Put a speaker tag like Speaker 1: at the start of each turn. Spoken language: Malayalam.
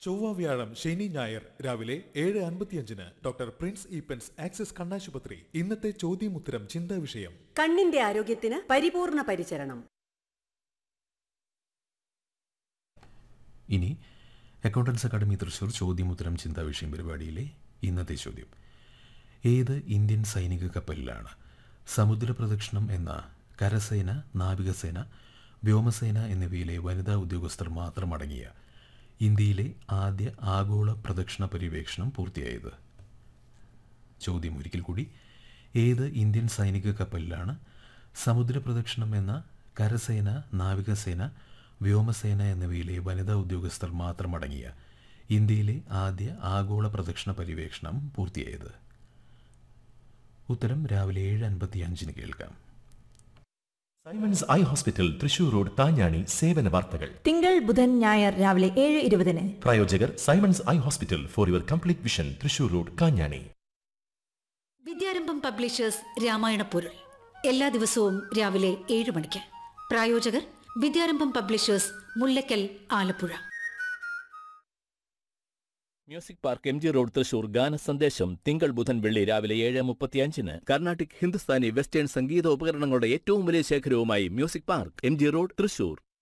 Speaker 1: ചൊവ്വ വ്യാഴം ശനി ഞായർ രാവിലെ ഏഴ് അൻപത്തിയഞ്ചിന് ഡോക്ടർ പ്രിൻസ് ഈപ്പൻസ് ആക്സിസ് കണ്ണാശുപത്രി ഇന്നത്തെ ചോദ്യമുത്തരം ചിന്താ വിഷയം
Speaker 2: കണ്ണിന്റെ ആരോഗ്യത്തിന് പരിപൂർണ പരിചരണം
Speaker 3: ഇനി അക്കൗണ്ടൻസ് അക്കാദമി തൃശൂർ ചോദ്യമുത്തരം ചിന്താ വിഷയം പരിപാടിയിലെ ഇന്നത്തെ ചോദ്യം ഏത് ഇന്ത്യൻ സൈനിക കപ്പലിലാണ് സമുദ്ര പ്രദക്ഷിണം എന്ന കരസേന നാവികസേന വ്യോമസേന എന്നിവയിലെ വനിതാ ഉദ്യോഗസ്ഥർ മാത്രം അടങ്ങിയ ഇന്ത്യയിലെ ആദ്യ ആഗോള പ്രദക്ഷിണ പര്യവേക്ഷണം പൂർത്തിയായത് ചോദ്യം ഒരിക്കൽ കൂടി ഏത് ഇന്ത്യൻ സൈനിക കപ്പലിലാണ് സമുദ്ര പ്രദക്ഷിണം എന്ന കരസേന നാവികസേന വ്യോമസേന എന്നിവയിലെ വനിതാ ഉദ്യോഗസ്ഥർ മാത്രമടങ്ങിയ ഇന്ത്യയിലെ ആദ്യ ആഗോള പ്രദക്ഷിണ പര്യവേക്ഷണം പൂർത്തിയായത് ഉത്തരം രാവിലെ ഏഴ് അൻപത്തി അഞ്ചിന് കേൾക്കാം
Speaker 4: Simons eye hospital Thrissur road Thanjani സേവന വാർത്തകൾ
Speaker 5: തിങ്കൾ ബുധൻ ഞായർ രാവിലെ ഏഴ് ഇരുപതിന്
Speaker 4: പ്രായോജകർ Simons eye hospital for your complete vision Thrissur road Kanjani
Speaker 6: Vidyarambham publishers Ramayana പൊരുൾ എല്ലാ ദിവസവും രാവിലെ ഏഴ് മണിക്ക് പ്രായോജകർ Vidyarambham publishers Mullakkal Alappuzha
Speaker 7: music park M G road Thrissur ഗാന സന്ദേശം തിങ്കൾ ബുധൻ വെള്ളി രാവിലെ ഏഴ് മുപ്പത്തിയഞ്ചിന് കർണാട്ടിക് ഹിന്ദുസ്ഥാനി വെസ്റ്റേൺ സംഗീത ഉപകരണങ്ങളുടെ ഏറ്റവും വലിയ ശേഖരവുമായി music park M G road Thrissur